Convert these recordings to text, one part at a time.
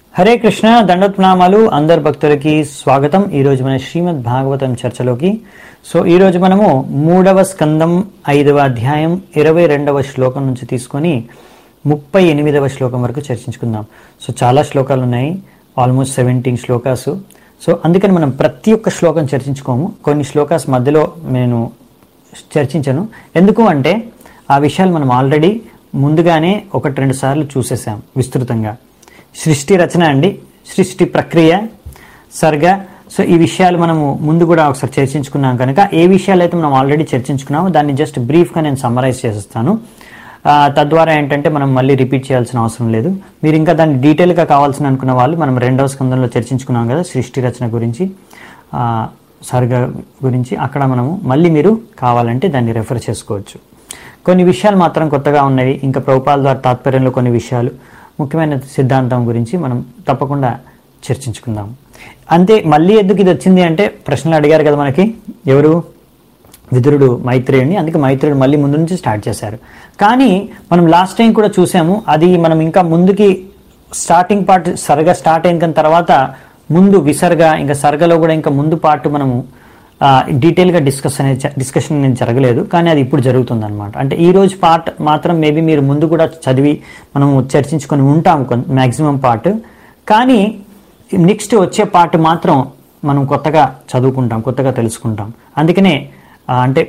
హరే కృష్ణ దండత్నామాలు అందరు భక్తులకి స్వాగతం ఈ రోజు మన శ్రీమద్ భాగవతం చర్చలోకి సో ఈ రోజు మనము మూడవ స్కందం ఐదవ అధ్యాయం ఇరవై రెండవ శ్లోకం నుంచి తీసుకొని ముప్పై ఎనిమిదవ శ్లోకం వరకు చర్చించుకుందాం సో చాలా శ్లోకాలు ఉన్నాయి ఆల్మోస్ట్ సెవెంటీన్ శ్లోకాసు సో అందుకని మనం ప్రతి ఒక్క శ్లోకం చర్చించుకోము కొన్ని శ్లోకాస్ మధ్యలో నేను చర్చించను ఎందుకు అంటే ఆ విషయాలు మనం ఆల్రెడీ ముందుగానే ఒకటి రెండు సార్లు చూసేసాం విస్తృతంగా సృష్టి రచన అండి సృష్టి ప్రక్రియ సర్గ సో ఈ విషయాలు మనము ముందు కూడా ఒకసారి చర్చించుకున్నాం కనుక ఏ విషయాలు అయితే మనం ఆల్రెడీ చర్చించుకున్నామో దాన్ని జస్ట్ బ్రీఫ్గా నేను సమ్మరైజ్ చేసేస్తాను ఆ, తద్వారా ఏంటంటే మనం మళ్ళీ రిపీట్ చేయాల్సిన అవసరం లేదు మీరు ఇంకా దాన్ని డీటెయిల్గా కావాల్సిన అనుకున్న వాళ్ళు మనం రెండవ స్కందంలో చర్చించుకున్నాం కదా సృష్టి రచన గురించి ఆ, సర్గ గురించి అక్కడ మనము మళ్ళీ మీరు కావాలంటే దాన్ని రెఫర్ చేసుకోవచ్చు కొన్ని విషయాలు మాత్రం కొత్తగా ఉన్నవి ఇంకా ప్రభుపాల ద్వారా తాత్పర్యంలో కొన్ని విషయాలు ముఖ్యమైన సిద్ధాంతం గురించి మనం తప్పకుండా చర్చించుకుందాం అంతే మళ్ళీ ఎందుకు ఇది వచ్చింది అంటే ప్రశ్నలు అడిగారు కదా మనకి ఎవరు విదురుడు మైత్రేయుని అందుకే మైత్రేయుడు మళ్ళీ ముందు నుంచి స్టార్ట్ చేశారు కానీ మనం లాస్ట్ టైం కూడా చూసాము అది మనం ఇంకా ముందుకి స్టార్టింగ్ పార్ట్ సరగా స్టార్ట్ అయిన తర్వాత ముందు విసర్గ ఇంకా సర్గలో కూడా ఇంకా ముందు పార్ట్ మనము ఆ, డీటెయిల్గా డిస్కస్ అనేది చ- డిస్కషన్ అనేది జరగలేదు కానీ అది ఇప్పుడు జరుగుతుంది అనమాట అంటే ఈ రోజు పార్ట్ మాత్రం మేబీ మీరు ముందు కూడా చదివి మనం చర్చించుకొని ఉంటాం మ్యాక్సిమం పార్ట్ కానీ నెక్స్ట్ వచ్చే పార్ట్ మాత్రం మనం కొత్తగా చదువుకుంటాం కొత్తగా తెలుసుకుంటాం అందుకనే ఆ, అంటే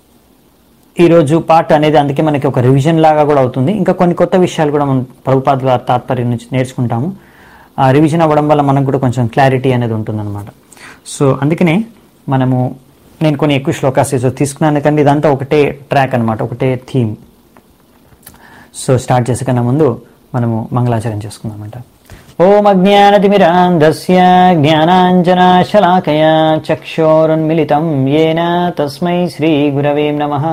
ఈరోజు పార్ట్ అనేది అందుకే మనకి ఒక రివిజన్ లాగా కూడా అవుతుంది ఇంకా కొన్ని కొత్త విషయాలు కూడా మనం ప్రభుపాద గారి తాత్పర్యం నుంచి నేర్చుకుంటాము ఆ రివిజన్ అవ్వడం వల్ల మనకు కూడా కొంచెం క్లారిటీ అనేది ఉంటుందన్నమాట సో అందుకనే మనము నేను కొన్ని ఎక్కువ శ్లోకాస్ తీసుకున్నాను కానీ ఇదంతా ఒకటే ట్రాక్ అన్నమాట ఒకటే థీమ్ సో స్టార్ట్ చేసే కన్నా ముందు మనము మంగళాచరణ చేసుకుందామంట ఓం అజ్ఞానతిమిరాంధస్య జ్ఞానాంజనాశలాకయా చక్షోరున్మిలితం ఏన తస్మై శ్రీగురవే నమః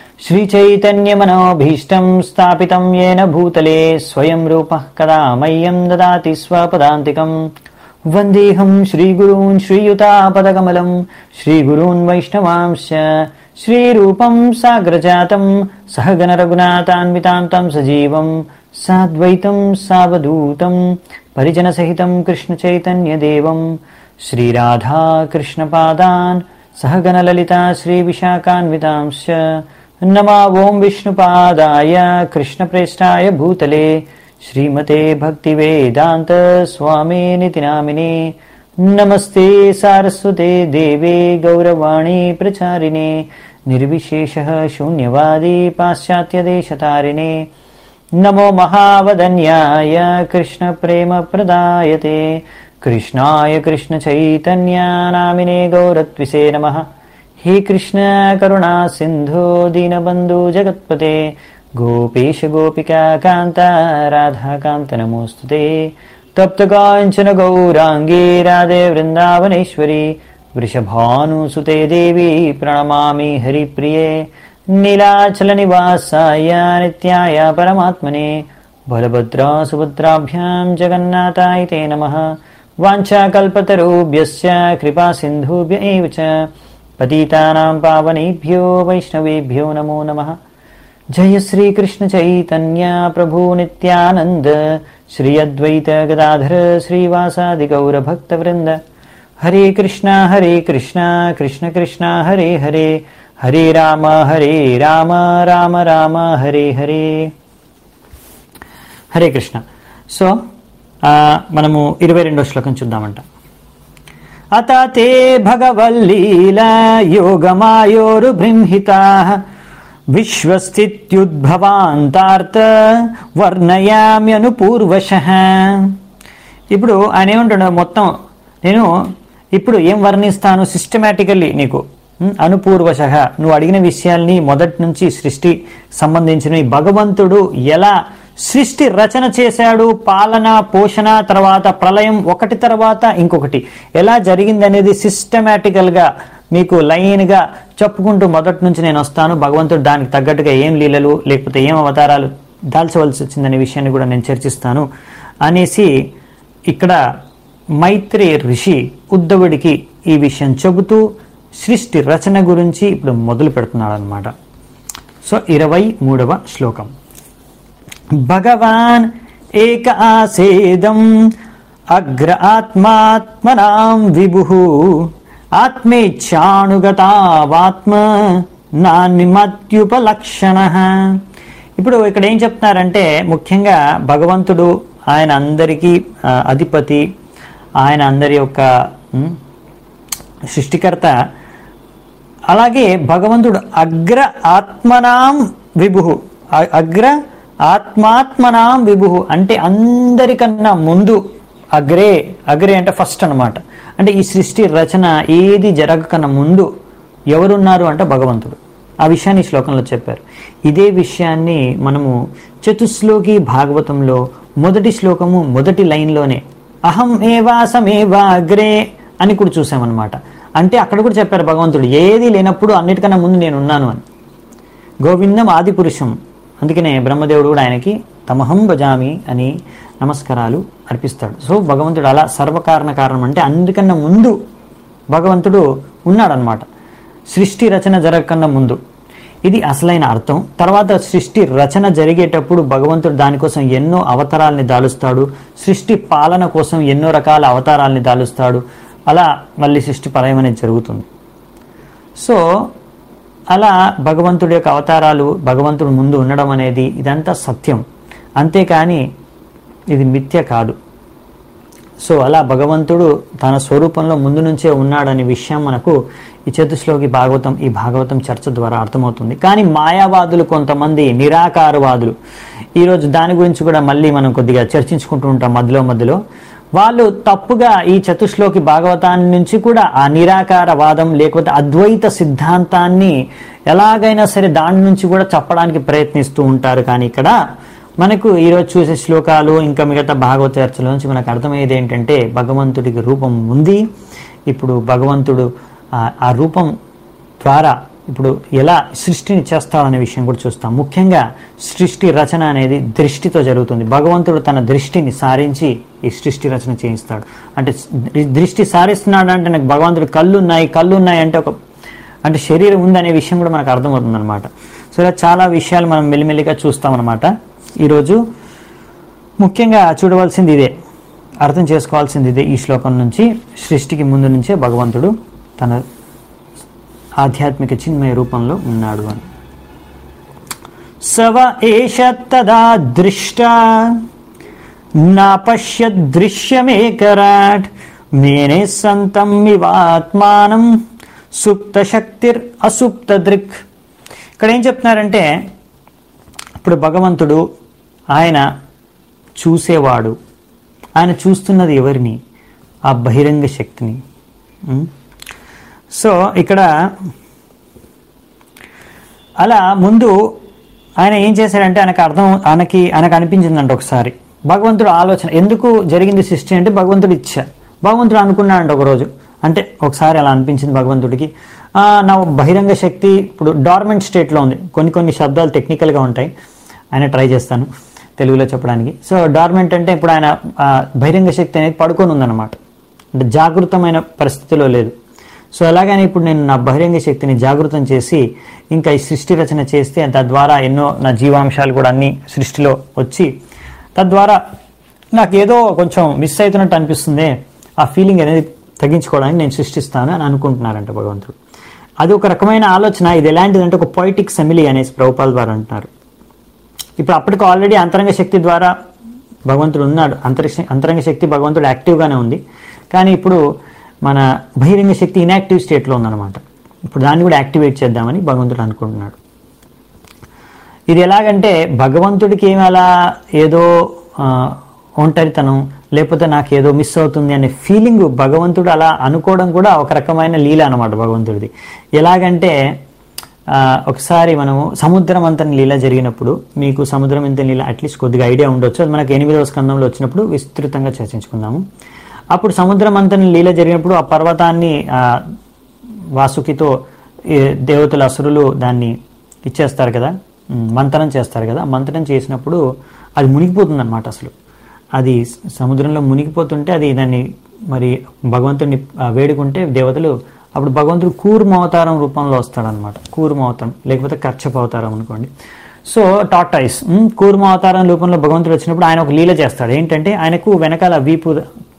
శ్రీచైతన్యమనోభీష్టం స్థాపితం ఏన భూతలే స్వయం రూపः కదా మह्यं దదాతి స్వపదాంతికం వందేహం శ్రీగురూన్ శ్రీయుతాపదకమలం శ్రీగురూన్ వైష్ణవాంశ శ్రీరూపం సాగ్రజాతం సహగణ రఘునాథాన్వితాం తం సజీవం సాద్వైతం సావధూతం పరిజనసహితం కృష్ణ చైతన్యదేవం శ్రీరాధా కృష్ణపాదాన్ సహగణ లలిత శ్రీ విశాఖాన్వితాంశ నమా ఓం విష్ణుపాదాయ కృష్ణప్రేష్టాయ భూతలే శ్రీమతే భక్తివేదాంత స్వామినితి నామినే నమస్తే సారస్వతే దేవే గౌరవాణి ప్రచారిణే నిర్విశేష శూన్యవాది పాశ్చాత్యదేశతారిణే నమో మహావదన్యాయ కృష్ణ ప్రేమ ప్రదాయతే కృష్ణాయ కృష్ణ చైతన్య నామినే గౌరత్విసే నమ హే కృష్ణ కరుణా సింధో దీనబంధు జగత్పతే గోపీశ గోపికా కాంత రాధాకాంత నమోస్తుతే తప్త కాంచన గౌరాంగీ రాధే వృందావనేశ్వరి వృషభానుసుతే దేవి ప్రణమామి హరిప్రియే నీలాచల నివాసాయ నిత్యాయ పరమాత్మనే బలభద్రా సుభద్రాభ్యాం జగన్నాథాయ తే నమః వాంఛాకల్పతరుభ్యశ్చ కృపా సింధుభ్య ఏవ చ పతితానాం పావనేభ్యో వైష్ణవేభ్యో నమో నమః జయ శ్రీకృష్ణ చైతన్య ప్రభు నిత్యానంద శ్రీ అద్వైత గదాధర శ్రీవాసాది గౌర భక్త వృంద హరే కృష్ణ హరే కృష్ణ కృష్ణ కృష్ణ హరే హరే హరే రామ హరే రామ రామ రామ హరే హరే హరే కృష్ణ సో ఆ, మనము ఇరవై రెండో శ్లోకం చూద్దామంట అత తే భగవల్లీల యోగమాయోరు బృంహితా విశ్వస్థిత్యుద్భవాంతార్థ వర్ణయామ్యనుపూర్వశ ఇప్పుడు ఆయన ఏమంటాడు మొత్తం నేను ఇప్పుడు ఏం వర్ణిస్తాను సిస్టమేటికల్లీ నీకు ఉం, అనుపూర్వశ నువ్వు అడిగిన విషయాల్ని మొదటి నుంచి సృష్టి సంబంధించినవి భగవంతుడు ఎలా సృష్టి రచన చేశాడు పాలన పోషణ తర్వాత ప్రళయం ఒకటి తర్వాత ఇంకొకటి ఎలా జరిగింది అనేది సిస్టమేటికల్ గా మీకు లైన్ గా చెప్పుకుంటూ మొదటి నుంచి నేను వస్తాను భగవంతుడు దానికి తగ్గట్టుగా ఏం లీలలు లేకపోతే ఏం అవతారాలు దాల్చవలసి వచ్చిందనే విషయాన్ని కూడా నేను చర్చిస్తాను అనేసి ఇక్కడ మైత్రి ఋషి ఉద్ధవుడికి ఈ విషయం చెబుతూ సృష్టి రచన గురించి ఇప్పుడు మొదలు పెడుతున్నాడు అనమాట సో ఇరవై మూడవ శ్లోకం భగవాన్ ఏక ఆసేదం అగ్ర ఆత్మాత్మనాం విభు ఆత్మేచ్ఛానుగతావాత్మ నానిమత్యుపలక్షణ ఇప్పుడు ఇక్కడ ఏం చెప్తున్నారంటే ముఖ్యంగా భగవంతుడు ఆయన అందరికీ ఆ, అధిపతి ఆయన అందరి యొక్క ఉమ్, సృష్టికర్త అలాగే భగవంతుడు అగ్ర ఆత్మనాం విభు అ- అగ్ర ఆత్మాత్మనాం విభు అంటే అందరికన్నా ముందు అగ్రే అగ్రే అంటే ఫస్ట్ అన్నమాట అంటే ఈ సృష్టి రచన ఏది జరగకన్నా ముందు ఎవరున్నారు అంటే భగవంతుడు ఆ విషయాన్ని ఈ శ్లోకంలో చెప్పారు ఇదే విషయాన్ని మనము చతుశ్లోకి భాగవతంలో మొదటి శ్లోకము మొదటి లైన్లోనే అహం ఏవాసమేవా అగ్రే అని కూడా చూసామన్నమాట అంటే అక్కడ కూడా చెప్పారు భగవంతుడు ఏది లేనప్పుడు అన్నిటికన్నా ముందు నేను ఉన్నాను అని గోవిందం ఆది పురుషం అందుకనే బ్రహ్మదేవుడు కూడా ఆయనకి తమహం భజామి అని నమస్కారాలు అర్పిస్తాడు సో భగవంతుడు అలా సర్వకారణ కారణం అంటే అందుకన్నా ముందు భగవంతుడు ఉన్నాడనమాట సృష్టి రచన జరగకన్నా ముందు ఇది అసలైన అర్థం తర్వాత సృష్టి రచన జరిగేటప్పుడు భగవంతుడు దానికోసం ఎన్నో అవతారాల్ని దాలుస్తాడు సృష్టి పాలన కోసం ఎన్నో రకాల అవతారాల్ని దాలుస్తాడు అలా మళ్ళీ సృష్టి ప్రళయం అనేది జరుగుతుంది సో అలా భగవంతుడి యొక్క అవతారాలు భగవంతుడు ముందు ఉండడం అనేది ఇదంతా సత్యం అంతేకాని ఇది మిథ్య కాదు సో అలా భగవంతుడు తన స్వరూపంలో ముందు నుంచే ఉన్నాడనే విషయం మనకు ఈ చతుశ్లోకి భాగవతం ఈ భాగవతం చర్చ ద్వారా అర్థమవుతుంది కానీ మాయావాదులు కొంతమంది నిరాకారవాదులు ఈరోజు దాని గురించి కూడా మళ్ళీ మనం కొద్దిగా చర్చించుకుంటూ ఉంటాం మధ్యలో మధ్యలో వాళ్ళు తప్పుగా ఈ చతుశ్లోకి భాగవతాన్ని నుంచి కూడా ఆ నిరాకారవాదం లేకపోతే అద్వైత సిద్ధాంతాన్ని ఎలాగైనా సరే దాని నుంచి కూడా చెప్పడానికి ప్రయత్నిస్తూ ఉంటారు కానీ ఇక్కడ మనకు ఈరోజు చూసే శ్లోకాలు ఇంకా మిగతా భాగవత చర్చల నుంచి మనకు అర్థమయ్యేది ఏంటంటే భగవంతుడికి రూపం ఉంది ఇప్పుడు భగవంతుడు ఆ- ఆ రూపం ద్వారా ఇప్పుడు ఎలా సృష్టిని చేస్తాడనే విషయం కూడా చూస్తాం ముఖ్యంగా సృష్టి రచన అనేది దృష్టితో జరుగుతుంది భగవంతుడు తన దృష్టిని సారించి ఈ సృష్టి రచన చేయిస్తాడు అంటే ఈ దృష్టి సారిస్తున్నాడు అంటే నాకు భగవంతుడు కళ్ళు ఉన్నాయి కళ్ళు ఉన్నాయి అంటే ఒక అంటే శరీరం ఉందనే విషయం కూడా మనకు అర్థమవుతుంది అనమాట సో ఇలా చాలా విషయాలు మనం మెల్లిమెల్లిగా చూస్తామన్నమాట ఈరోజు ముఖ్యంగా చూడవలసింది ఇదే అర్థం చేసుకోవాల్సింది ఇదే ఈ శ్లోకం నుంచి సృష్టికి ముందు నుంచే భగవంతుడు తన ఆధ్యాత్మిక చిన్మయ రూపంలో ఉన్నాడు అని సవ ఏష తదా దృష్ట నా పశ్య దృశ్యమేకరాట్ మేనే సంతం ఇవాత్మానం సుప్త శక్తిర్ అసుప్త దృక్ ఇక్కడ ఏం చెప్తున్నారంటే ఇప్పుడు భగవంతుడు ఆయన చూసేవాడు ఆయన చూస్తున్నది ఎవరిని ఆ బహిరంగ శక్తిని ఉం? సో ఇక్కడ అలా ముందు ఆయన ఏం చేశాడంటే ఆయనకు అర్థం ఆయనకి ఆయనకు అనిపించిందంట ఒకసారి భగవంతుడు ఆలోచన ఎందుకు జరిగింది సృష్టి అంటే భగవంతుడు ఇచ్చ భగవంతుడు అనుకున్నాడంట ఒకరోజు అంటే ఒకసారి అలా అనిపించింది భగవంతుడికి "ఆ, నా బహిరంగ శక్తి ఇప్పుడు డార్మెంట్ స్టేట్లో ఉంది కొన్ని కొన్ని శబ్దాలు టెక్నికల్గా ఉంటాయి ఆయన ట్రై చేస్తాను తెలుగులో చెప్పడానికి సో డార్మెంట్ అంటే ఇప్పుడు ఆయన ఆ, బహిరంగ శక్తి అనేది పడుకొని ఉందన్నమాట అంటే జాగృతమైన పరిస్థితిలో లేదు సో అలాగని ఇప్పుడు నేను నా బహిరంగ శక్తిని జాగృతం చేసి ఇంకా ఈ సృష్టి రచన చేస్తే తద్వారా ఎన్నో నా జీవాంశాలు కూడా అన్ని సృష్టిలో వచ్చి తద్వారా నాకు ఏదో కొంచెం మిస్ అవుతున్నట్టు అనిపిస్తుంది ఆ ఫీలింగ్ అనేది తగ్గించుకోవడానికి నేను సృష్టిస్తాను అని అనుకుంటున్నారంట భగవంతుడు అది ఒక రకమైన ఆలోచన ఇది ఎలాంటిదంటే ఒక పొయిటిక్ సెమిలి అనేసి ప్రభుపాల్ ద్వారా అంటున్నారు ఇప్పుడు అప్పటికి ఆల్రెడీ అంతరంగ శక్తి ద్వారా భగవంతుడు ఉన్నాడు అంతరిక్ష అంతరంగ శక్తి భగవంతుడు యాక్టివ్గానే ఉంది కానీ ఇప్పుడు మన బహిరంగ శక్తి ఇన్యాక్టివ్ స్టేట్లో ఉందన్నమాట ఇప్పుడు దాన్ని కూడా యాక్టివేట్ చేద్దామని భగవంతుడు అనుకుంటున్నాడు ఇది ఎలాగంటే భగవంతుడికి ఏమి అలా ఏదో ఆ, ఒంటరితనం లేకపోతే నాకు ఏదో మిస్ అవుతుంది అనే ఫీలింగ్ భగవంతుడు అలా అనుకోవడం కూడా ఒక రకమైన లీల అనమాట భగవంతుడిది ఎలాగంటే ఆ, ఒకసారి మనము సముద్రం అంతని లీల జరిగినప్పుడు మీకు సముద్రం ఇంత లీల అట్లీస్ట్ కొద్దిగా ఐడియా ఉండొచ్చు అది మనకి ఎనిమిదవ స్కందంలో వచ్చినప్పుడు విస్తృతంగా చర్చించుకుందాము అప్పుడు సముద్రం అంతని లీల జరిగినప్పుడు ఆ పర్వతాన్ని ఆ, వాసుకితో ఈ దేవతల అసురులు దాన్ని ఇచ్చేస్తారు కదా ఉమ్, మంతనం చేస్తారు కదా మంతనం చేసినప్పుడు అది మునిగిపోతుంది అనమాట అసలు అది సముద్రంలో మునిగిపోతుంటే అది దాన్ని మరి భగవంతుడిని ఆ, వేడుకుంటే దేవతలు అప్పుడు భగవంతుడు కూర్మ అవతారం రూపంలో వస్తాడనమాట కూర్మ అవతారం లేకపోతే కచ్చప అవతారం అనుకోండి సో టాటాయిస్ కూర్మ అవతారం రూపంలో భగవంతుడు వచ్చినప్పుడు ఆయన ఒక లీల చేస్తాడు ఏంటంటే ఆయనకు వెనకాల వీపు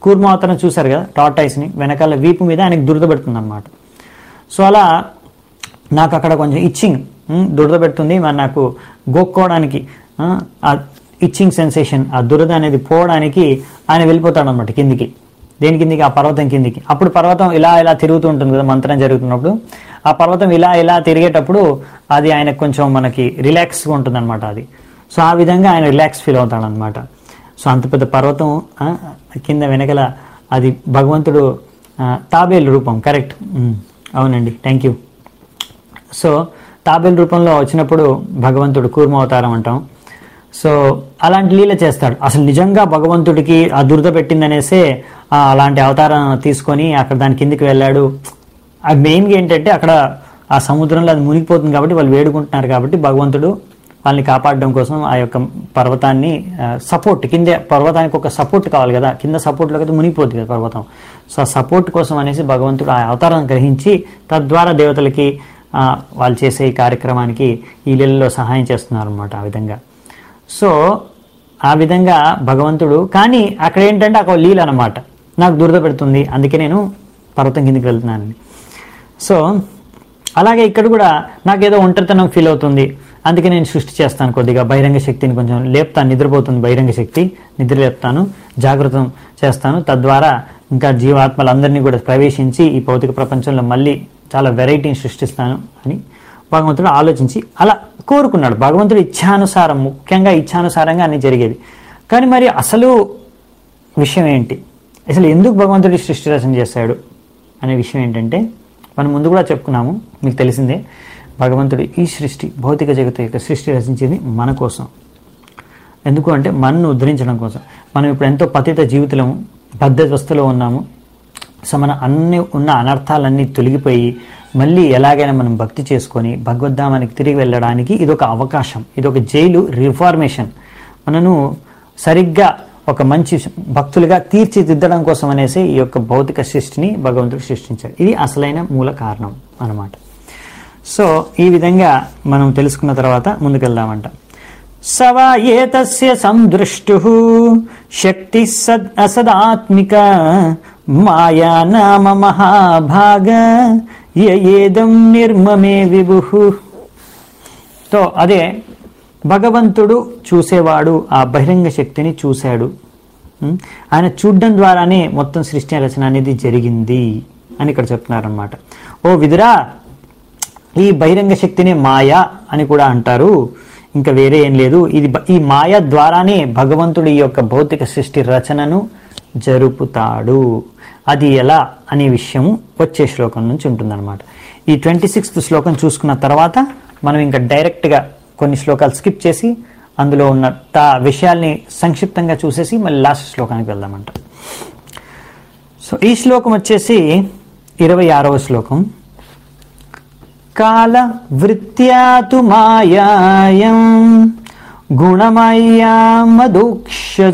కూర్మావతరం చూశారు కదా టార్టైస్ని వెనకాల వీపు మీద ఆయనకు దురద పెడుతుంది అనమాట సో అలా నాకు అక్కడ కొంచెం ఇచ్చింగ్ దురద పెడుతుంది మరి నాకు గోక్కోవడానికి ఆ, ఆ ఇచ్చింగ్ సెన్సేషన్ ఆ దురద అనేది పోవడానికి ఆయన వెళ్ళిపోతాడు అనమాట కిందికి దేని కిందికి ఆ పర్వతం కిందికి అప్పుడు పర్వతం ఇలా ఇలా తిరుగుతూ ఉంటుంది కదా మంత్రం జరుగుతున్నప్పుడు ఆ పర్వతం ఇలా ఇలా తిరిగేటప్పుడు అది ఆయనకు కొంచెం మనకి రిలాక్స్గా ఉంటుంది అనమాట అది సో ఆ విధంగా ఆయన రిలాక్స్ ఫీల్ అవుతాడు అనమాట సో అంత పెద్ద పర్వతం ఆ, కింద వెనకల అది భగవంతుడు ఆ, తాబేలు రూపం కరెక్ట్ ఉమ్, అవునండి థ్యాంక్ యూ సో తాబేలు రూపంలో వచ్చినప్పుడు భగవంతుడు కూర్మ అవతారం అంటాం సో అలాంటి లీల చేస్తాడు అసలు నిజంగా భగవంతుడికి ఆ దురద పెట్టిందనేసే ఆ అలాంటి అవతారం తీసుకొని అక్కడ దాని కిందికి వెళ్ళాడు అది మెయిన్గా ఏంటంటే అక్కడ ఆ సముద్రంలో అది మునిగిపోతుంది కాబట్టి వాళ్ళు వేడుకుంటున్నారు కాబట్టి భగవంతుడు వాళ్ళని కాపాడడం కోసం ఆ యొక్క పర్వతాన్ని సపోర్ట్ కింద పర్వతానికి ఒక సపోర్ట్ కావాలి కదా కింద సపోర్ట్ లేకపోతే మునిగిపోతుంది కదా పర్వతం సో ఆ సపోర్ట్ కోసం అనేసి భగవంతుడు ఆ అవతారం గ్రహించి తద్వారా దేవతలకి ఆ, వాళ్ళు చేసే ఈ కార్యక్రమానికి ఈ లీలలో సహాయం చేస్తున్నారు అనమాట ఆ విధంగా సో ఆ విధంగా భగవంతుడు కానీ అక్కడ ఏంటంటే అక్కడ లీల అనమాట నాకు దురద పెడుతుంది అందుకే నేను పర్వతం కిందికి వెళ్తున్నానని సో అలాగే ఇక్కడ కూడా నాకేదో ఒంటరితనం ఫీల్ అవుతుంది అందుకే నేను సృష్టి చేస్తాను కొద్దిగా బహిరంగ శక్తిని కొంచెం లేపుతాను నిద్రపోతుంది బహిరంగ శక్తి నిద్ర లేపుతాను జాగృతం చేస్తాను తద్వారా ఇంకా జీవాత్మలందరినీ కూడా ప్రవేశించి ఈ భౌతిక ప్రపంచంలో మళ్ళీ చాలా వెరైటీని సృష్టిస్తాను అని భగవంతుడు ఆలోచించి అలా కోరుకున్నాడు భగవంతుడు ఇచ్ఛానుసారం ముఖ్యంగా ఇచ్ఛానుసారంగా అన్ని జరిగేది కానీ మరి అసలు విషయం ఏంటి అసలు ఎందుకు భగవంతుడి సృష్టి రచన చేశాడు అనే విషయం ఏంటంటే మనం ముందు కూడా చెప్పుకున్నాము మీకు తెలిసిందే భగవంతుడు ఈ సృష్టి భౌతిక జగత్తు యొక్క సృష్టి రచించింది మన కోసం ఎందుకు అంటే మనను ఉద్ధరించడం కోసం మనం ఇప్పుడు ఎంతో పతిత జీవితము బద్ధవస్థలో ఉన్నాము సో మన అన్ని ఉన్న అనర్థాలన్నీ తొలగిపోయి మళ్ళీ ఎలాగైనా మనం భక్తి చేసుకొని భగవద్ధామానికి తిరిగి వెళ్ళడానికి ఇది ఒక అవకాశం ఇది ఒక జైలు రిఫార్మేషన్ మనను సరిగ్గా ఒక మంచి భక్తులుగా తీర్చిదిద్దడం కోసం అనేసి ఈ యొక్క భౌతిక సృష్టిని భగవంతుడు సృష్టించాడు ఇది అసలైన మూల కారణం అన్నమాట సో ఈ విధంగా మనం తెలుసుకున్న తర్వాత ముందుకెళ్దామంట సవా ఏతస్య సందృష్టు శక్తి సద్ అసదాత్మిక మాయా నామ మహాభాగ ఏదం నిర్మమే విభు తో అదే భగవంతుడు చూసేవాడు ఆ బహిరంగ శక్తిని చూశాడు ఉం? ఆయన చూడడం ద్వారానే మొత్తం సృష్టి రచన అనేది జరిగింది అని ఇక్కడ చెప్తున్నారనమాట ఓ విదురా ఈ బహిరంగ శక్తిని మాయ అని కూడా అంటారు ఇంకా వేరే ఏం లేదు ఇది బ- ఈ మాయ ద్వారానే భగవంతుడు ఈ యొక్క భౌతిక సృష్టి రచనను జరుపుతాడు అది ఎలా అనే విషయం వచ్చే శ్లోకం నుంచి ఉంటుందన్నమాట ఈ ట్వంటీ సిక్స్త్ శ్లోకం చూసుకున్న తర్వాత మనం ఇంకా డైరెక్ట్గా కొన్ని శ్లోకాలు స్కిప్ చేసి అందులో ఉన్న తా విషయాల్ని సంక్షిప్తంగా చూసేసి మళ్ళీ లాస్ట్ శ్లోకానికి వెళ్దామంట సో ఈ శ్లోకం వచ్చేసి ఇరవై ఆరవ శ్లోకం కాల వృత్యాతు మాయాయం గుణమయ్యా మదోక్షజ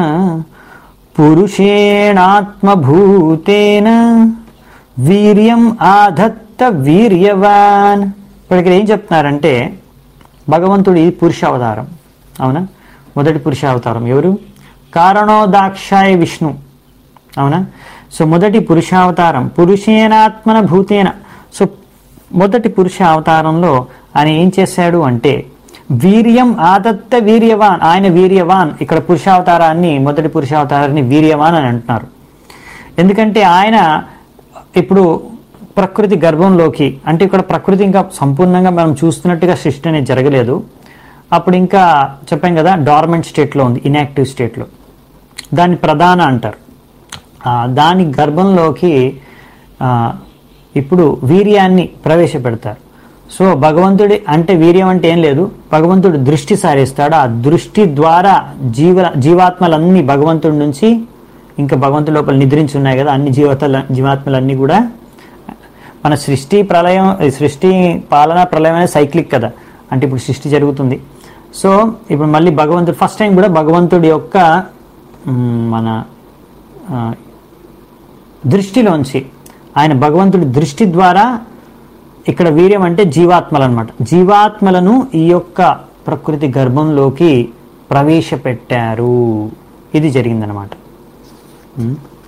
పురుషేణాత్మభూతేన వీర్యం ఆధత్త వీర్యవాన్ ఇప్పుడు ఇక్కడ ఏం చెప్తున్నారంటే భగవంతుడి పురుషావతారం అవునా మొదటి పురుషావతారం ఎవరు కారణోదాక్షాయ విష్ణు అవునా సో మొదటి పురుషావతారం పురుషేనాత్మన భూతేన సో మొదటి పురుష అవతారంలో ఆయన ఏం చేశాడు అంటే వీర్యం ఆదత్త వీర్యవాన్ ఆయన వీర్యవాన్ ఇక్కడ పురుషావతారాన్ని మొదటి పురుషావతారాన్ని వీర్యవాన్ అని అంటున్నారు ఎందుకంటే ఆయన ఇప్పుడు ప్రకృతి గర్భంలోకి అంటే ఇక్కడ ప్రకృతి ఇంకా సంపూర్ణంగా మనం చూస్తున్నట్టుగా సృష్టి అనేది జరగలేదు అప్పుడు ఇంకా చెప్పాం కదా డార్మెంట్ స్టేట్లో ఉంది ఇన్యాక్టివ్ స్టేట్లో దాన్ని ప్రధాన అంటారు ఆ, దాని గర్భంలోకి ఆ, ఇప్పుడు వీర్యాన్ని ప్రవేశపెడతారు సో భగవంతుడి అంటే వీర్యం అంటే ఏం లేదు భగవంతుడు దృష్టి సారిస్తాడు ఆ దృష్టి ద్వారా జీవ జీవాత్మలన్నీ భగవంతుడి నుంచి ఇంకా భగవంతుడి లోపల నిద్రించి ఉన్నాయి కదా అన్ని జీవతల జీవాత్మలన్నీ కూడా మన సృష్టి ప్రళయం ఈ సృష్టి పాలన ప్రళయం అనేది సైక్లిక్ కదా అంటే ఇప్పుడు సృష్టి జరుగుతుంది సో ఇప్పుడు మళ్ళీ భగవంతుడు ఫస్ట్ టైం కూడా భగవంతుడి యొక్క మ్, మన ఆ, దృష్టిలోంచి ఆయన భగవంతుడి దృష్టి ద్వారా ఇక్కడ వీర్యం అంటే జీవాత్మలు అనమాట జీవాత్మలను ఈ యొక్క ప్రకృతి గర్భంలోకి ప్రవేశపెట్టారు ఇది జరిగిందనమాట ఉమ్.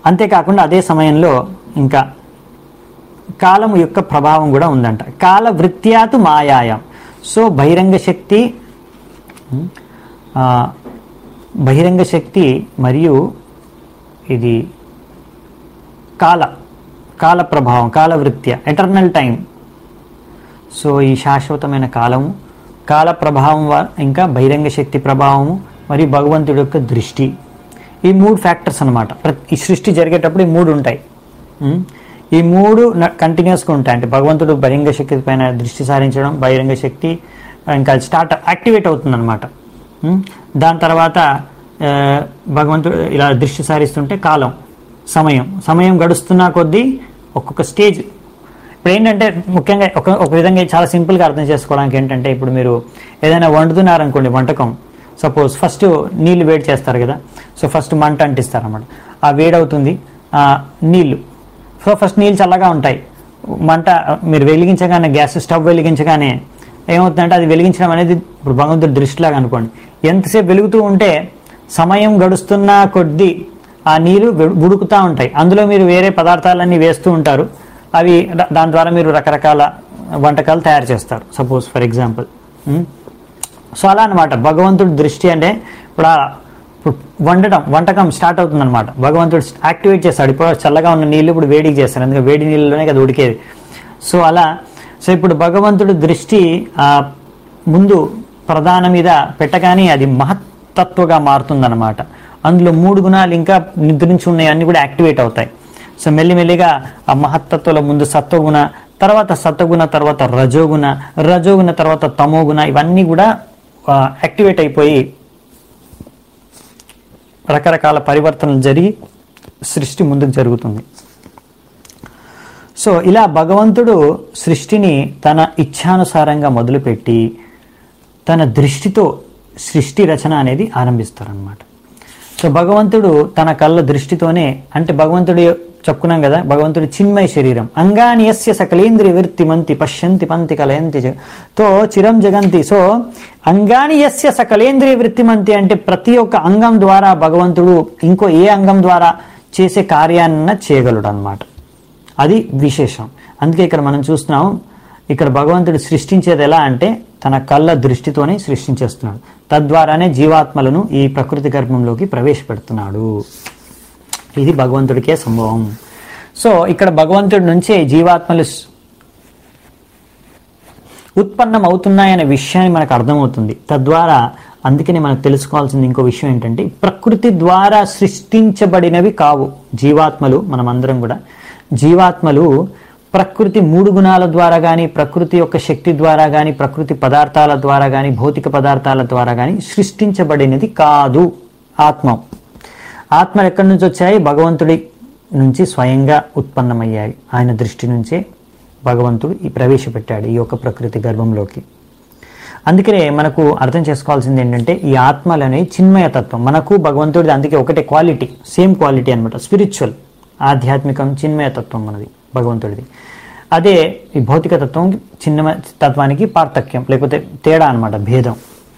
అంతేకాకుండా అదే సమయంలో ఇంకా కాలం యొక్క ప్రభావం కూడా ఉందంట కాల వృత్యాతు మాయాయం సో బహిరంగ శక్తి ఆ, బహిరంగ శక్తి మరియు ఇది కాల కాల ప్రభావం కాల వృత్య ఎటర్నల్ టైం సో ఈ శాశ్వతమైన కాలము కాల ప్రభావం వ- ఇంకా బహిరంగ శక్తి ప్రభావము మరియు భగవంతుడి యొక్క దృష్టి ఈ మూడు ఫ్యాక్టర్స్ అనమాట ఈ సృష్టి జరిగేటప్పుడు ఈ మూడు ఉంటాయి ఉం? ఈ మూడు కంటిన్యూస్గా ఉంటాయి అంటే భగవంతుడు బహిరంగ శక్తి పైన దృష్టి సారించడం బహిరంగ శక్తి ఇంకా స్టార్ట్ యాక్టివేట్ అవుతుంది అనమాట దాని తర్వాత ఆ, భగవంతుడు ఇలా దృష్టి సారిస్తుంటే కాలం సమయం సమయం గడుస్తున్న కొద్దీ ఒక్కొక్క స్టేజ్ ఇప్పుడు ఏంటంటే ముఖ్యంగా ఒక ఒక విధంగా చాలా సింపుల్గా అర్థం చేసుకోవడానికి ఏంటంటే ఇప్పుడు మీరు ఏదైనా వండుతున్నారనుకోండి వంటకం సపోజ్ ఫస్ట్ నీళ్లు వేడి చేస్తారు కదా సో ఫస్ట్ మంట అంటిస్తారు అన్నమాట ఆ వేడవుతుంది ఆ నీళ్లు సో ఫస్ట్ నీళ్ళు చల్లగా ఉంటాయి మంట మీరు వెలిగించగానే గ్యాస్ స్టవ్ వెలిగించగానే ఏమవుతుందంటే అది వెలిగించడం అనేది ఇప్పుడు భగవంతుడి దృష్టిలాగా అనుకోండి ఎంతసేపు వెలుగుతూ ఉంటే సమయం గడుస్తున్న కొద్దీ ఆ నీళ్లు వె- ఉడుకుతూ ఉంటాయి అందులో మీరు వేరే పదార్థాలన్నీ వేస్తూ ఉంటారు అవి ద- దాని ద్వారా మీరు రకరకాల వంటకాలు తయారు చేస్తారు సపోజ్ ఫర్ ఎగ్జాంపుల్ సో అలా అనమాట భగవంతుడి దృష్టి అంటే ఇప్పుడు ఆ ఇప్పుడు వండటం వంటకం స్టార్ట్ అవుతుంది అనమాట భగవంతుడు యాక్టివేట్ చేస్తాడు ఇప్పుడు చల్లగా ఉన్న నీళ్ళు ఇప్పుడు వేడికి చేస్తాడు అందుకే వేడి నీళ్ళలోనే కదా ఉడికేది సో అలా సో ఇప్పుడు భగవంతుడి దృష్టి ఆ ముందు ప్రధాన మీద పెట్టగానే అది మహత్తత్వగా మారుతుందన్నమాట అందులో మూడు గుణాలు ఇంకా నిద్రించి ఉన్నాయి అన్ని కూడా యాక్టివేట్ అవుతాయి సో మెల్లిమెల్లిగా ఆ మహత్తత్వంలో ముందు సత్వగుణ తర్వాత సత్వగుణ తర్వాత రజోగుణ రజోగుణ తర్వాత తమోగుణ ఇవన్నీ కూడా ఆ, యాక్టివేట్ అయిపోయి రకరకాల పరివర్తనలు జరిగి సృష్టి ముందుకు జరుగుతుంది సో ఇలా భగవంతుడు సృష్టిని తన ఇచ్ఛానుసారంగా మొదలుపెట్టి తన దృష్టితో సృష్టి రచన అనేది ఆరంభిస్తారనమాట సో భగవంతుడు తన కళ్ళ దృష్టితోనే అంటే భగవంతుడు చెప్పుకున్నాం కదా భగవంతుడు చిన్మయ శరీరం అంగాని యస్య సకలేంద్రియ వృత్తి మంతి పశ్యంతి పంతి కలయంతి జ- తో చిరం జగంతి సో అంగాని యస్య సకలేంద్రియ వృత్తి మంతి అంటే ప్రతి ఒక్క అంగం ద్వారా భగవంతుడు ఇంకో ఏ అంగం ద్వారా చేసే కార్యాన్న చేయగలడు అనమాట అది విశేషం అందుకే ఇక్కడ మనం చూస్తున్నాం ఇక్కడ భగవంతుడు సృష్టించేది ఎలా అంటే తన కళ్ళ దృష్టితోనే సృష్టించేస్తున్నాడు తద్వారానే జీవాత్మలను ఈ ప్రకృతి గర్భంలోకి ప్రవేశపెడుతున్నాడు ఇది భగవంతుడికే సంభవం సో ఇక్కడ భగవంతుడి నుంచే జీవాత్మలు స్- ఉత్పన్నం అవుతున్నాయనే విషయాన్ని మనకు అర్థమవుతుంది తద్వారా అందుకనే మనకు తెలుసుకోవాల్సింది ఇంకో విషయం ఏంటంటే ప్రకృతి ద్వారా సృష్టించబడినవి కావు జీవాత్మలు మనమందరం కూడా జీవాత్మలు ప్రకృతి మూడు గుణాల ద్వారా కానీ ప్రకృతి యొక్క శక్తి ద్వారా కానీ ప్రకృతి పదార్థాల ద్వారా కానీ భౌతిక పదార్థాల ద్వారా కానీ సృష్టించబడినది కాదు ఆత్మ ఆత్మలు ఎక్కడి నుంచి వచ్చాయి భగవంతుడి నుంచి స్వయంగా ఉత్పన్నమయ్యాయి ఆయన దృష్టి నుంచే భగవంతుడు ఈ ప్రవేశపెట్టాడు ఈ యొక్క ప్రకృతి గర్భంలోకి అందుకనే మనకు అర్థం చేసుకోవాల్సింది ఏంటంటే ఈ ఆత్మలు అనేవి చిన్మయతత్వం మనకు భగవంతుడిది అందుకే ఒకటే క్వాలిటీ సేమ్ క్వాలిటీ అనమాట స్పిరిచువల్ ఆధ్యాత్మికం చిన్మయతత్వం మనది భగవంతుడిది అదే ఈ భౌతిక తత్వం చిన్న తత్వానికి పార్థక్యం లేకపోతే తేడా అన్నమాట భేదం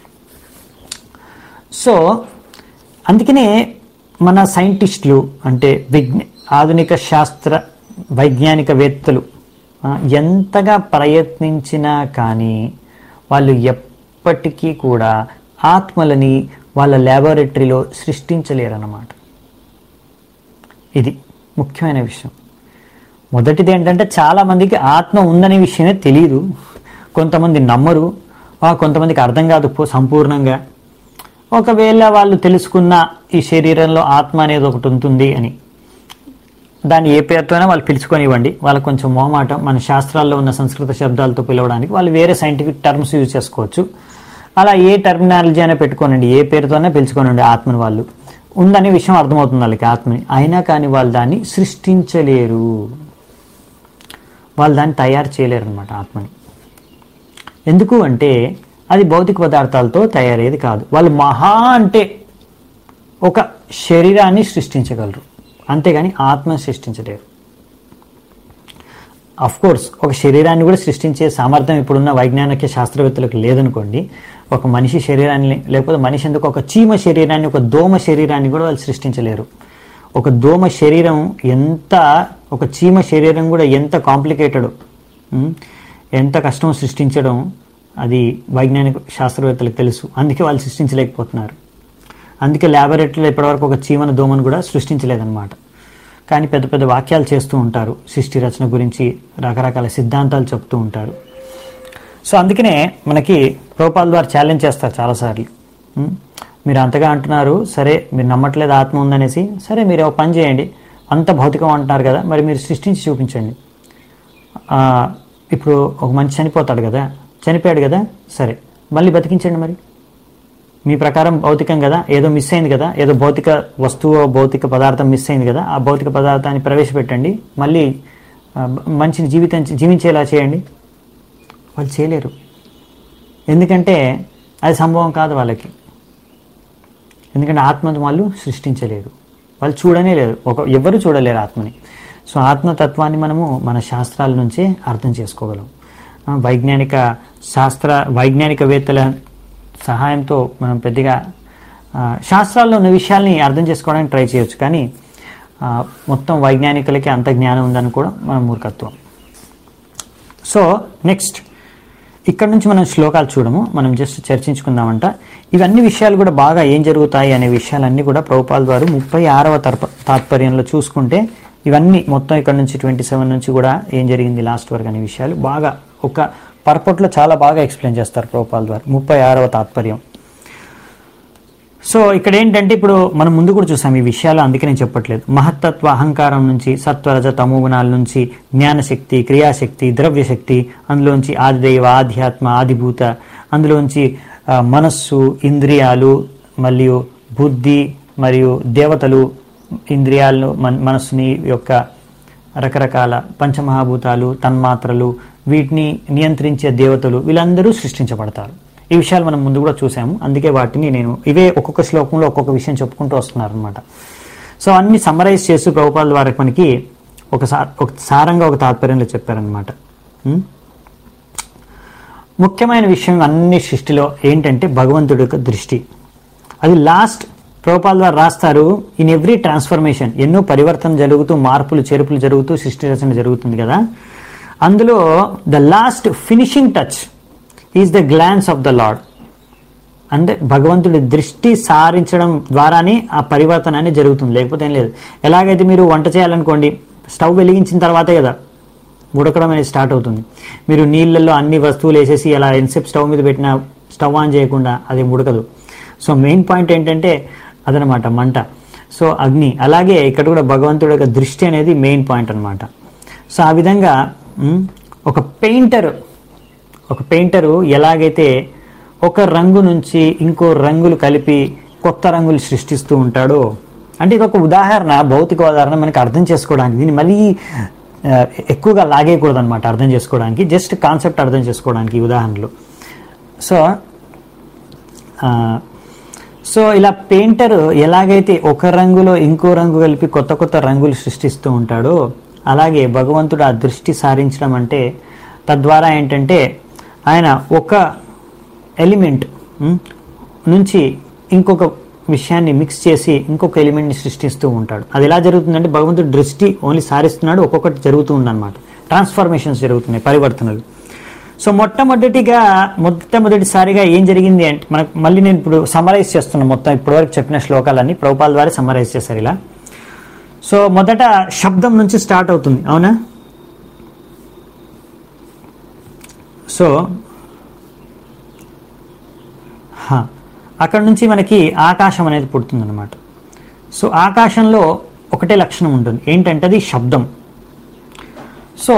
సో అందుకనే మన సైంటిస్టులు అంటే విజ్ఞ ఆధునిక శాస్త్ర వైజ్ఞానికవేత్తలు ఆ, ఎంతగా ప్రయత్నించినా కానీ వాళ్ళు ఎప్పటికీ కూడా ఆత్మలని వాళ్ళ ల్యాబొరేటరీలో సృష్టించలేరన్నమాట ఇది ముఖ్యమైన విషయం మొదటిది ఏంటంటే చాలా మందికి ఆత్మ ఉందనే విషయమే తెలియదు కొంతమంది నమ్మరు ఆ, కొంతమందికి అర్థం కాదు పో- సంపూర్ణంగా ఒకవేళ వాళ్ళు తెలుసుకున్న ఈ శరీరంలో ఆత్మ అనేది ఒకటి ఉంటుంది అని దాన్ని ఏ పేరుతోనే వాళ్ళు పిలుచుకొనివ్వండి వాళ్ళకి కొంచెం మొహమాటం మన శాస్త్రాల్లో ఉన్న సంస్కృత శబ్దాలతో పిలవడానికి వాళ్ళు వేరే సైంటిఫిక్ టర్మ్స్ యూజ్ చేసుకోవచ్చు అలా ఏ టర్మినాలజీ అయినా పెట్టుకోనండి ఏ పేరుతోనే పిలుచుకోనండి ఆత్మని వాళ్ళు ఉందనే విషయం అర్థమవుతుంది వాళ్ళకి ఆత్మని అయినా కానీ వాళ్ళు దాన్ని సృష్టించలేరు వాళ్ళు దాన్ని తయారు చేయలేరు అనమాట ఆత్మని ఎందుకు అంటే అది భౌతిక పదార్థాలతో తయారయ్యేది కాదు వాళ్ళు మహా అంటే ఒక శరీరాన్ని సృష్టించగలరు అంతేగాని ఆత్మను సృష్టించలేరు అఫ్ కోర్స్ ఒక శరీరాన్ని కూడా సృష్టించే సామర్థ్యం ఇప్పుడున్న వైజ్ఞానిక శాస్త్రవేత్తలకు లేదనుకోండి ఒక మనిషి శరీరాన్ని లేకపోతే మనిషి ఎందుకు ఒక చీమ శరీరాన్ని ఒక దోమ శరీరాన్ని కూడా వాళ్ళు సృష్టించలేరు ఒక దోమ శరీరం ఎంత ఒక చీమ శరీరం కూడా ఎంత కాంప్లికేటెడ్ ఎంత కష్టం సృష్టించడం అది వైజ్ఞానిక శాస్త్రవేత్తలకు తెలుసు అందుకే వాళ్ళు సృష్టించలేకపోతున్నారు అందుకే ల్యాబొరేటరీలో ఇప్పటివరకు ఒక చీమన దోమను కూడా సృష్టించలేదన్నమాట కానీ పెద్ద పెద్ద వాక్యాలు చేస్తూ ఉంటారు సృష్టి రచన గురించి రకరకాల సిద్ధాంతాలు చెప్తూ ఉంటారు సో అందుకనే మనకి ప్రభుపాల్ ద్వారా ఛాలెంజ్ చేస్తారు చాలాసార్లు ఉం? మీరు అంతగా అంటున్నారు సరే మీరు నమ్మట్లేదు ఆత్మ ఉందనేసి సరే మీరు ఒక పని చేయండి అంత భౌతికం అంటున్నారు కదా మరి మీరు సృష్టించి చూపించండి ఆ, ఇప్పుడు ఒక మనిషి చనిపోతాడు కదా చనిపోయాడు కదా సరే మళ్ళీ బతికించండి మరి మీ ప్రకారం భౌతికం కదా ఏదో మిస్ అయింది కదా ఏదో భౌతిక వస్తువు భౌతిక పదార్థం మిస్ అయింది కదా ఆ భౌతిక పదార్థాన్ని ప్రవేశపెట్టండి మళ్ళీ ఆ, మంచి జీవితం జీవించేలా చేయండి వాళ్ళు చేయలేరు ఎందుకంటే అది సంభవం కాదు వాళ్ళకి ఎందుకంటే ఆత్మను వాళ్ళు సృష్టించలేరు వాళ్ళు చూడనే లేరు ఒక ఎవరు చూడలేరు ఆత్మని సో ఆత్మతత్వాన్ని మనము మన శాస్త్రాల నుంచే అర్థం చేసుకోగలం ఆ, వైజ్ఞానిక శాస్త్ర వైజ్ఞానికవేత్తల సహాయంతో మనం పెద్దగా ఆ, శాస్త్రాల్లో ఉన్న విషయాల్ని అర్థం చేసుకోవడానికి ట్రై చేయొచ్చు కానీ ఆ, మొత్తం వైజ్ఞానికులకి అంత జ్ఞానం ఉందని కూడా మన మూర్ఖత్వం సో నెక్స్ట్ ఇక్కడ నుంచి మనం శ్లోకాలు చూడము మనం జస్ట్ చర్చించుకుందామంట ఇవన్నీ విషయాలు కూడా బాగా ఏం జరుగుతాయి అనే విషయాలన్నీ కూడా ప్రభుపాల్ వారు ముప్పై ఆరవ తర్ప తాత్పర్యంలో చూసుకుంటే ఇవన్నీ మొత్తం ఇక్కడ నుంచి ట్వంటీ సెవెన్ నుంచి కూడా ఏం జరిగింది లాస్ట్ వరకు అనే విషయాలు బాగా ఒక పర్పట్లో చాలా బాగా ఎక్స్ప్లెయిన్ చేస్తారు ప్రభుపాల్ వారు ముప్పై ఆరవ తాత్పర్యం సో ఇక్కడ ఏంటంటే ఇప్పుడు మనం ముందు కూడా చూసాం ఈ విషయాలు అందుకే నేను చెప్పట్లేదు మహత్తత్వ అహంకారం నుంచి సత్వరజ తమో గుణాల నుంచి జ్ఞానశక్తి క్రియాశక్తి ద్రవ్యశక్తి అందులోంచి ఆదిదైవ ఆధ్యాత్మ ఆదిభూత అందులోంచి ఆ, మనస్సు ఇంద్రియాలు మరియు బుద్ధి మరియు దేవతలు ఇంద్రియాలను మన మనస్సుని యొక్క రకరకాల పంచమహాభూతాలు తన్మాత్రలు వీటిని నియంత్రించే దేవతలు వీళ్ళందరూ సృష్టించబడతారు ఈ విషయాలు మనం ముందు కూడా చూసాము అందుకే వాటిని నేను ఇవే ఒక్కొక్క శ్లోకంలో ఒక్కొక్క విషయం చెప్పుకుంటూ వస్తున్నారు అనమాట సో అన్ని సమరైజ్ చేస్తూ ప్రభుపాల ద్వారా మనకి ఒక సా ఒక సారంగా ఒక తాత్పర్యంలో చెప్పారనమాట ఉం? ముఖ్యమైన విషయం అన్ని సృష్టిలో ఏంటంటే భగవంతుడి యొక్క దృష్టి అది లాస్ట్ ప్రభుపాల్ ద్వారా రాస్తారు ఇన్ ఎవ్రీ ట్రాన్స్ఫర్మేషన్ ఎన్నో పరివర్తన జరుగుతూ మార్పులు చేర్పులు జరుగుతూ సృష్టి రచన జరుగుతుంది కదా అందులో the last finishing touch is the glance of the lord అంటే భగవంతుడి దృష్టి సారించడం ద్వారానే ఆ పరివర్తన అనేది జరుగుతుంది లేకపోతే ఏం లేదు ఎలాగైతే మీరు వంట చేయాలనుకోండి స్టవ్ వెలిగించిన తర్వాతే కదా ఉడకడం అనేది స్టార్ట్ అవుతుంది మీరు నీళ్ళల్లో అన్ని వస్తువులు వేసేసి అలా ఎంతసేపు స్టవ్ మీద పెట్టినా స్టవ్ ఆన్ చేయకుండా అది ఉడకదు సో మెయిన్ పాయింట్ ఏంటంటే అదనమాట మంట సో అగ్ని అలాగే ఇక్కడ కూడా భగవంతుడి యొక్క దృష్టి అనేది మెయిన్ పాయింట్ అన్నమాట సో ఆ విధంగా ఉమ్, ఒక పెయింటర్ ఒక పెయింటరు ఎలాగైతే ఒక రంగు నుంచి ఇంకో రంగులు కలిపి కొత్త రంగులు సృష్టిస్తూ ఉంటాడో అంటే ఇది ఒక ఉదాహరణ భౌతిక ఉదాహరణ మనకి అర్థం చేసుకోవడానికి దీన్ని మళ్ళీ ఆ, ఎక్కువగా లాగేయకూడదు అనమాట అర్థం చేసుకోవడానికి జస్ట్ కాన్సెప్ట్ అర్థం చేసుకోవడానికి ఈ ఉదాహరణలు సో ఆ, సో ఇలా పెయింటర్ ఎలాగైతే ఒక రంగులో ఇంకో రంగు కలిపి కొత్త కొత్త రంగులు సృష్టిస్తూ ఉంటాడో అలాగే భగవంతుడు ఆ దృష్టి సారించడం అంటే తద్వారా ఏంటంటే ఆయన ఒక ఎలిమెంట్ ఉమ్, నుంచి ఇంకొక విషయాన్ని మిక్స్ చేసి ఇంకొక ఎలిమెంట్ని సృష్టిస్తూ ఉంటాడు అది ఎలా జరుగుతుందంటే భగవంతుడు దృష్టి ఓన్లీ సారిస్తున్నాడు ఒక్కొక్కటి జరుగుతూ ఉందన్నమాట ట్రాన్స్ఫర్మేషన్స్ జరుగుతున్నాయి పరివర్తనలు సో మొట్టమొదటిగా మొట్టమొదటిసారిగా ఏం జరిగింది అంటే మనకు మళ్ళీ నేను ఇప్పుడు సమరైజ్ చేస్తున్నాను మొత్తం ఇప్పటివరకు చెప్పిన శ్లోకాలన్నీ ప్రభుపాల ద్వారా సమరైజ్ చేశారు ఇలా సో మొదట శబ్దం నుంచి స్టార్ట్ అవుతుంది అవునా సో హా, అక్కడ నుంచి మనకి ఆకాశం అనేది పుడుతుందన్నమాట సో ఆకాశంలో ఒకటే లక్షణం ఉంటుంది ఏంటంటే అది శబ్దం సో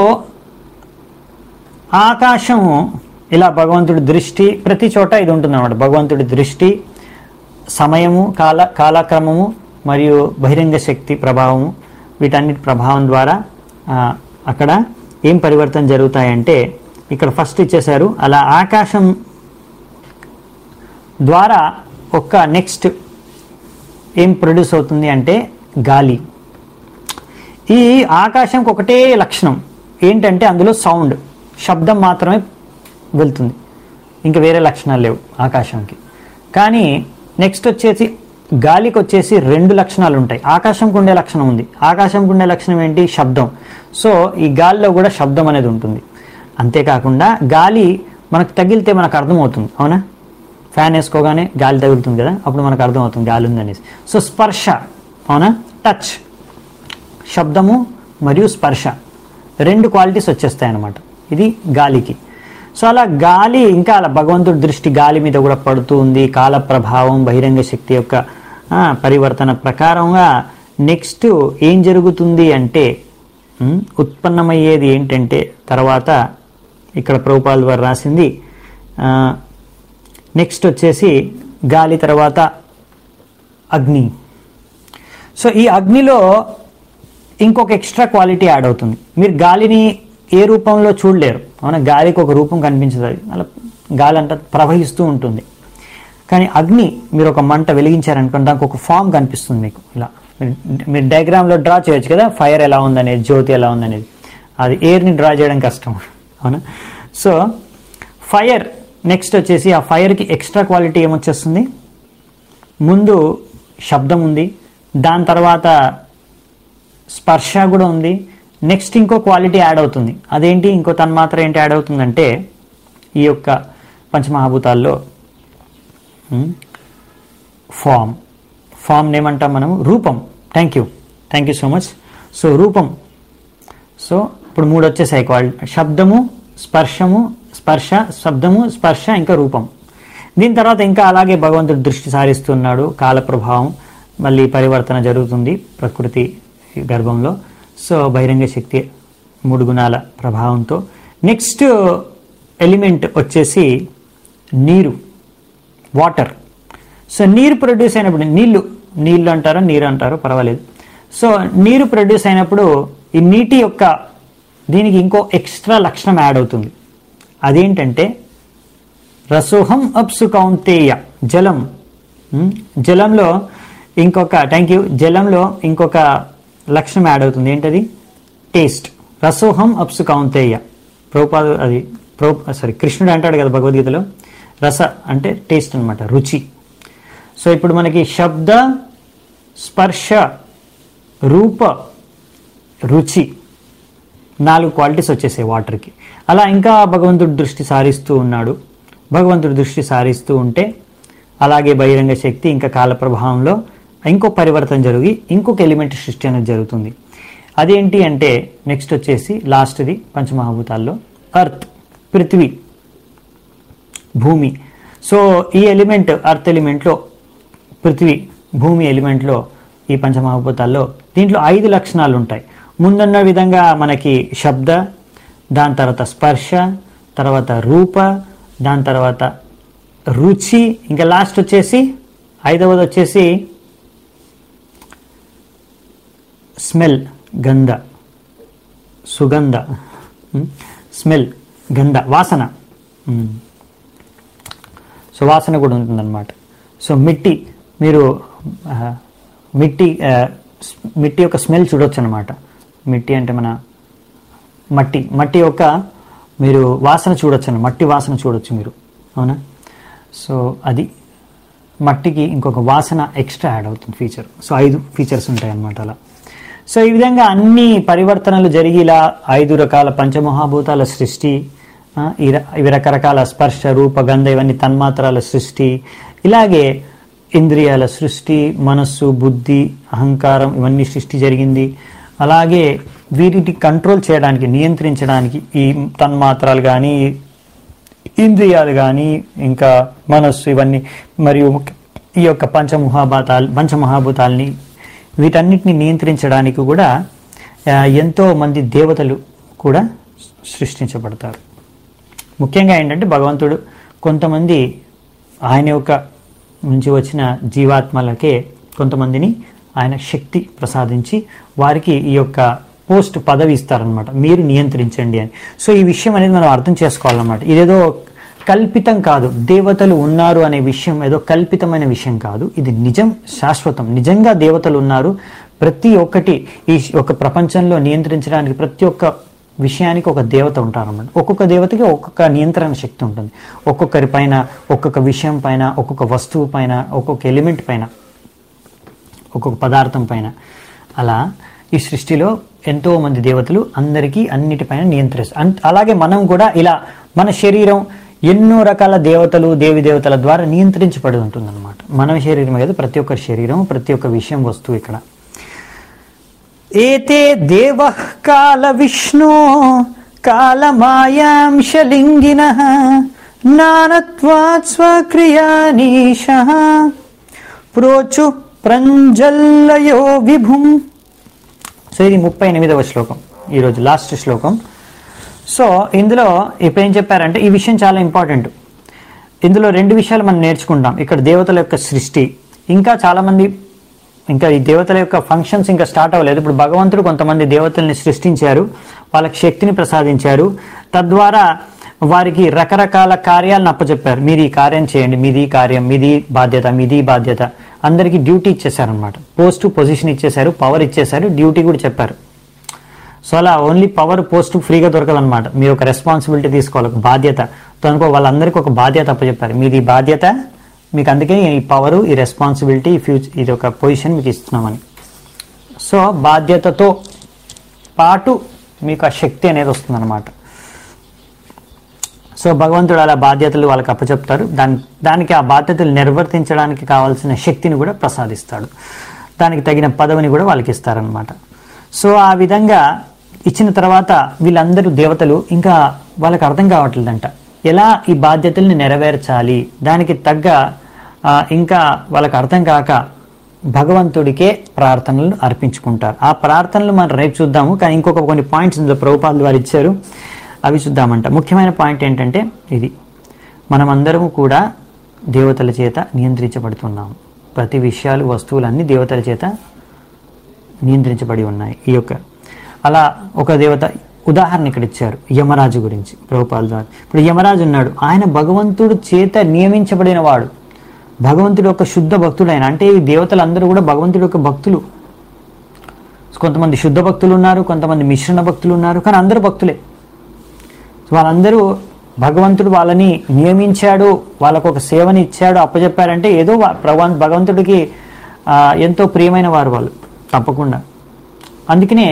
ఆకాశము ఇలా భగవంతుడి దృష్టి ప్రతి చోట ఇది ఉంటుంది అనమాట భగవంతుడి దృష్టి సమయము కాల కాలక్రమము మరియు బహిరంగ శక్తి ప్రభావము వీటన్నిటి ప్రభావం ద్వారా ఆ, అక్కడ ఏం పరివర్తన జరుగుతాయంటే ఇక్కడ ఫస్ట్ ఇచ్చేశారు అలా ఆకాశం ద్వారా ఒక నెక్స్ట్ ఏం ప్రొడ్యూస్ అవుతుంది అంటే గాలి ఈ ఆకాశంకి ఒకటే లక్షణం ఏంటంటే అందులో సౌండ్ శబ్దం మాత్రమే వెళ్తుంది ఇంకా వేరే లక్షణాలు లేవు ఆకాశంకి కానీ నెక్స్ట్ వచ్చేసి గాలికి వచ్చేసి రెండు లక్షణాలు ఉంటాయి ఆకాశంకు ఉండే లక్షణం ఉంది ఆకాశంకు ఉండే లక్షణం ఏంటి శబ్దం సో ఈ గాలిలో కూడా శబ్దం అనేది ఉంటుంది అంతేకాకుండా గాలి మనకు తగిలితే మనకు అర్థమవుతుంది అవునా ఫ్యాన్ వేసుకోగానే గాలి తగులుతుంది కదా అప్పుడు మనకు అర్థమవుతుంది గాలి ఉందనేసి సో స్పర్శ అవునా టచ్ శబ్దము మరియు స్పర్శ రెండు క్వాలిటీస్ వచ్చేస్తాయి అన్నమాట ఇది గాలికి సో అలా గాలి ఇంకా అలా భగవంతుడి దృష్టి గాలి మీద కూడా పడుతూ ఉంది కాల ప్రభావం బహిరంగ శక్తి యొక్క ఆ, పరివర్తన ప్రకారంగా నెక్స్ట్ ఏం జరుగుతుంది అంటే ఉమ్, ఉత్పన్నమయ్యేది ఏంటంటే తర్వాత ఇక్కడ ప్రభుపాల్ వారు రాసింది ఆ, నెక్స్ట్ వచ్చేసి గాలి తర్వాత అగ్ని సో ఈ అగ్నిలో ఇంకొక ఎక్స్ట్రా క్వాలిటీ యాడ్ అవుతుంది మీరు గాలిని ఏ రూపంలో చూడలేరు అవునా గాలికి ఒక రూపం కనిపించదు అది అలా గాలి అంతా ప్రవహిస్తూ ఉంటుంది కానీ అగ్ని మీరు ఒక మంట వెలిగించారనుకోండి దానికి ఒక ఫామ్ కనిపిస్తుంది మీకు ఇలా మీరు- మీరు డయాగ్రామ్లో డ్రా చేయొచ్చు కదా ఫైర్ ఎలా ఉందనేది జ్యోతి ఎలా ఉందనేది అది ఎయిర్ని డ్రా చేయడం కష్టం అవునా సో ఫైర్ నెక్స్ట్ వచ్చేసి ఆ ఫైర్కి ఎక్స్ట్రా క్వాలిటీ ఏమొచ్చేస్తుంది ముందు శబ్దం ఉంది దాని తర్వాత స్పర్శ కూడా ఉంది నెక్స్ట్ ఇంకో క్వాలిటీ యాడ్ అవుతుంది అదేంటి ఇంకో తన్మాత్ర ఏంటి యాడ్ అవుతుందంటే ఈ యొక్క పంచమహాభూతాల్లో ఫామ్ ఫామ్ ఏమంటాం మనం రూపం thank you thank you so much so రూపం సో ఇప్పుడు మూడు వచ్చేసాయి క్వాలిటీ శబ్దము స్పర్శము స్పర్శ శబ్దము స్పర్శ ఇంకా రూపం దీని తర్వాత ఇంకా అలాగే భగవంతుడు దృష్టి సారిస్తున్నాడు కాల ప్రభావం మళ్ళీ పరివర్తన జరుగుతుంది ప్రకృతి గర్భంలో సో బహిరంగ శక్తి మూడు గుణాల ప్రభావంతో నెక్స్ట్ ఎలిమెంట్ వచ్చేసి నీరు వాటర్ సో నీరు ప్రొడ్యూస్ అయినప్పుడు నీళ్లు నీళ్లు అంటారో నీరు అంటారో పర్వాలేదు సో నీరు ప్రొడ్యూస్ అయినప్పుడు ఈ నీటి యొక్క దీనికి ఇంకో ఎక్స్ట్రా లక్షణం యాడ్ అవుతుంది అదేంటంటే రసోహం అప్సు కౌంతేయ జలం ఉమ్, జలంలో ఇంకొక థ్యాంక్ యూ జలంలో ఇంకొక లక్షణం యాడ్ అవుతుంది ఏంటది టేస్ట్ రసోహం అప్సు కౌంతేయ ప్రభుపాద అది ప్రో సారీ కృష్ణుడు అంటాడు కదా భగవద్గీతలో రస అంటే టేస్ట్ అన్నమాట రుచి సో ఇప్పుడు మనకి శబ్ద స్పర్శ రూప రుచి నాలుగు క్వాలిటీస్ వచ్చేసాయి వాటర్కి అలా ఇంకా భగవంతుడి దృష్టి సారిస్తూ ఉన్నాడు భగవంతుడి దృష్టి సారిస్తూ ఉంటే అలాగే బహిరంగ శక్తి ఇంకా కాల ప్రభావంలో ఇంకో పరివర్తన జరిగి ఇంకొక ఎలిమెంట్ సృష్టి అనేది జరుగుతుంది అదేంటి అంటే నెక్స్ట్ వచ్చేసి లాస్ట్ది పంచమహాభూతాల్లో అర్త్ పృథ్వీ భూమి సో ఈ ఎలిమెంట్ అర్త్ ఎలిమెంట్లో పృథ్వీ భూమి ఎలిమెంట్లో ఈ పంచమహాభూతాల్లో దీంట్లో ఐదు లక్షణాలు ఉంటాయి ముందున్న విధంగా మనకి శబ్ద దాని తర్వాత స్పర్శ తర్వాత రూప దాని తర్వాత రుచి ఇంకా లాస్ట్ వచ్చేసి ఐదవది వచ్చేసి స్మెల్ గంధ సుగంధ ఉమ్, స్మెల్ గంధ వాసన ఉమ్. సో వాసన కూడా ఉంటుందన్నమాట సో మిట్టి మీరు ఆ, మిట్టి ఆ, స్- మిట్టి యొక్క స్మెల్ చూడొచ్చు అనమాట మిట్టి అంటే మన మట్టి మట్టి యొక్క మీరు వాసన చూడొచ్చు అన్న మట్టి వాసన చూడొచ్చు మీరు అవునా సో అది మట్టికి ఇంకొక వాసన ఎక్స్ట్రా యాడ్ అవుతుంది ఫీచర్ సో ఐదు ఫీచర్స్ ఉంటాయి అన్నమాట అలా సో ఈ విధంగా అన్ని పరివర్తనలు జరిగి ఇలా ఐదు రకాల పంచమహాభూతాల సృష్టి ఆ, ఈ ర- ఇవి రకరకాల స్పర్శ రూప గంధ ఇవన్నీ తన్మాత్రాల సృష్టి ఇలాగే ఇంద్రియాల సృష్టి మనస్సు బుద్ధి అహంకారం ఇవన్నీ సృష్టి జరిగింది అలాగే వీటిని కంట్రోల్ చేయడానికి నియంత్రించడానికి ఈ తన్మాత్రాలు కానీ ఇంద్రియాలు కానీ ఇంకా మనస్సు ఇవన్నీ మరియు ఈ యొక్క పంచమహాభూతాలు పంచమహాభూతాల్ని వీటన్నిటిని నియంత్రించడానికి కూడా ఆ, ఎంతో మంది దేవతలు కూడా సృష్టించబడతారు ముఖ్యంగా ఏంటంటే భగవంతుడు కొంతమంది ఆయన యొక్క నుంచి వచ్చిన జీవాత్మలకే కొంతమందిని ఆయన శక్తి ప్రసాదించి వారికి ఈ యొక్క పోస్ట్ పదవి ఇస్తారనమాట మీరు నియంత్రించండి అని సో ఈ విషయం అనేది మనం అర్థం చేసుకోవాలన్నమాట ఇదేదో కల్పితం కాదు దేవతలు ఉన్నారు అనే విషయం ఏదో కల్పితమైన విషయం కాదు ఇది నిజం శాశ్వతం నిజంగా దేవతలు ఉన్నారు ప్రతి ఒక్కటి ఈ ఒక ప్రపంచంలో నియంత్రించడానికి ప్రతి ఒక్క విషయానికి ఒక దేవత ఉంటారన్నమాట ఒక్కొక్క దేవతకి ఒక్కొక్క నియంత్రణ శక్తి ఉంటుంది ఒక్కొక్కరి పైన ఒక్కొక్క విషయం పైన ఒక్కొక్క వస్తువు పైన ఒక్కొక్క ఎలిమెంట్ పైన ఒక్కొక్క పదార్థం పైన అలా ఈ సృష్టిలో ఎంతో మంది దేవతలు అందరికీ అన్నిటిపైన నియంత్రిస్తారు అన్- అలాగే మనం కూడా ఇలా మన శరీరం ఎన్నో రకాల దేవతలు దేవి దేవతల ద్వారా నియంత్రించబడి ఉంటుందన్నమాట మన శరీరం కదా ప్రతి ఒక్క శరీరం ప్రతి ఒక్క విషయం వస్తువు ఇక్కడ ఏతే దేవ కాల విష్ణు కాలమాయాంశలింగిన నానత్వాత్ స్వక్రియానీశ ప్రోచు ప్రంజల్లయో విభుం సో ఇది ముప్పై ఎనిమిదవ శ్లోకం ఈరోజు లాస్ట్ శ్లోకం సో ఇందులో ఇప్పుడు ఏం చెప్పారంటే ఈ విషయం చాలా ఇంపార్టెంట్ ఇందులో రెండు విషయాలు మనం నేర్చుకుంటాం ఇక్కడ దేవతల యొక్క సృష్టి ఇంకా చాలా మంది ఇంకా ఈ దేవతల యొక్క ఫంక్షన్స్ ఇంకా స్టార్ట్ అవ్వలేదు ఇప్పుడు భగవంతుడు కొంతమంది దేవతల్ని సృష్టించారు వాళ్ళకి శక్తిని ప్రసాదించారు తద్వారా వారికి రకరకాల కార్యాలను అప్పచెప్పారు మీది ఈ కార్యం చేయండి మీది ఈ కార్యం మీది బాధ్యత మీది ఈ బాధ్యత అందరికీ డ్యూటీ ఇచ్చేశారనమాట పోస్ట్ పొజిషన్ ఇచ్చేశారు పవర్ ఇచ్చేశారు డ్యూటీ కూడా చెప్పారు సో అలా ఓన్లీ పవర్ పోస్ట్ ఫ్రీగా దొరకదన్నమాట మీరు ఒక రెస్పాన్సిబిలిటీ తీసుకోవాలి ఒక బాధ్యత సో అనుకో వాళ్ళందరికీ ఒక బాధ్యత అప్పచెప్పారు మీది ఈ బాధ్యత మీకు అందుకే ఈ పవర్ ఈ రెస్పాన్సిబిలిటీ ఈ ఫ్యూచర్ ఇది ఒక పొజిషన్ మీకు ఇస్తున్నామని సో బాధ్యతతో పాటు మీకు ఆ శక్తి అనేది వస్తుందన్నమాట సో భగవంతుడు అలా బాధ్యతలు వాళ్ళకి అప్పచెప్తారు దాని దానికి ఆ బాధ్యతలు నిర్వర్తించడానికి కావాల్సిన శక్తిని కూడా ప్రసాదిస్తాడు దానికి తగిన పదవిని కూడా వాళ్ళకి ఇస్తారనమాట సో ఆ విధంగా ఇచ్చిన తర్వాత వీళ్ళందరూ దేవతలు ఇంకా వాళ్ళకి అర్థం కావట్లేదంట ఎలా ఈ బాధ్యతల్ని నెరవేర్చాలి దానికి తగ్గ ఆ, ఇంకా వాళ్ళకి అర్థం కాక భగవంతుడికే ప్రార్థనలు అర్పించుకుంటారు ఆ ప్రార్థనలు మనం రేపు చూద్దాము కానీ ఇంకొక కొన్ని పాయింట్స్ ఇందులో ప్రభుపాదులు వారు ఇచ్చారు అవి చూద్దామంట ముఖ్యమైన పాయింట్ ఏంటంటే ఇది మనమందరము కూడా దేవతల చేత నియంత్రించబడుతున్నాము ప్రతి విషయాలు వస్తువులన్నీ దేవతల చేత నియంత్రించబడి ఉన్నాయి ఈ యొక్క అలా ఒక దేవత ఉదాహరణ ఇక్కడ ఇచ్చారు యమరాజు గురించి ప్రభుపాల ద్వారా ఇప్పుడు యమరాజు ఉన్నాడు ఆయన భగవంతుడు చేత నియమించబడిన వాడు భగవంతుడు యొక్క శుద్ధ భక్తుడు ఆయన అంటే ఈ దేవతలందరూ కూడా భగవంతుడి యొక్క భక్తులు కొంతమంది శుద్ధ భక్తులు ఉన్నారు కొంతమంది మిశ్రణ భక్తులు ఉన్నారు కానీ అందరూ భక్తులే సో వాళ్ళందరూ భగవంతుడు వాళ్ళని నియమించాడు వాళ్ళకు ఒక సేవని ఇచ్చాడు అప్పచెప్పారంటే ఏదో వా- భగవన్ భగవంతుడికి ఆ, ఎంతో ప్రియమైన వారు వాళ్ళు తప్పకుండా అందుకనే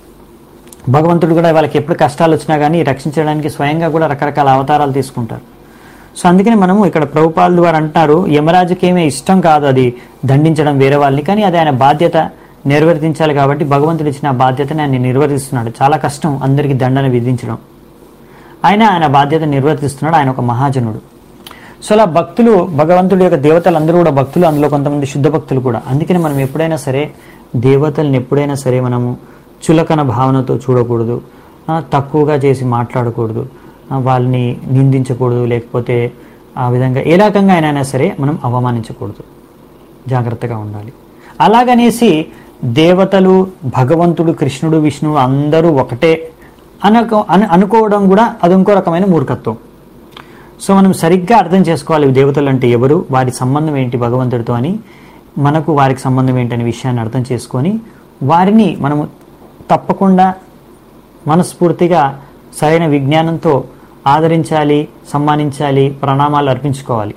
భగవంతుడు కూడా వాళ్ళకి ఎప్పుడు కష్టాలు వచ్చినా కానీ రక్షించడానికి స్వయంగా కూడా రకరకాల అవతారాలు తీసుకుంటారు సో అందుకని మనము ఇక్కడ ప్రభుపాలు వారు అంటున్నారు యమరాజుకి ఏమీ ఇష్టం కాదు అది దండించడం వేరే వాళ్ళని కానీ అది ఆయన బాధ్యత నిర్వర్తించాలి కాబట్టి భగవంతుడు ఇచ్చిన ఆ బాధ్యతని ఆయన నిర్వర్తిస్తున్నాడు చాలా కష్టం అందరికీ దండన విధించడం ఆయన ఆయన బాధ్యత నిర్వర్తిస్తున్నాడు ఆయన ఒక మహాజనుడు సో అలా భక్తులు భగవంతుడి యొక్క దేవతలు అందరూ కూడా భక్తులు అందులో కొంతమంది శుద్ధ భక్తులు కూడా అందుకని మనం ఎప్పుడైనా సరే దేవతల్ని ఎప్పుడైనా సరే మనము చులకన భావనతో చూడకూడదు ఆ, తక్కువగా చేసి మాట్లాడకూడదు ఆ, వాళ్ళని నిందించకూడదు లేకపోతే ఆ విధంగా ఏ రకంగా అయినా సరే మనం అవమానించకూడదు జాగ్రత్తగా ఉండాలి అలాగనేసి దేవతలు భగవంతుడు కృష్ణుడు విష్ణువు అందరూ ఒకటే అనక అను అనుకోవడం కూడా అది ఇంకో రకమైన మూర్ఖత్వం సో మనం సరిగ్గా అర్థం చేసుకోవాలి ఈ దేవతలు అంటే ఎవరు వారి సంబంధం ఏంటి భగవంతుడితో అని మనకు వారికి సంబంధం ఏంటనే విషయాన్ని అర్థం చేసుకొని వారిని మనము తప్పకుండా మనస్ఫూర్తిగా సరైన విజ్ఞానంతో ఆదరించాలి సమ్మానించాలి ప్రణామాలు అర్పించుకోవాలి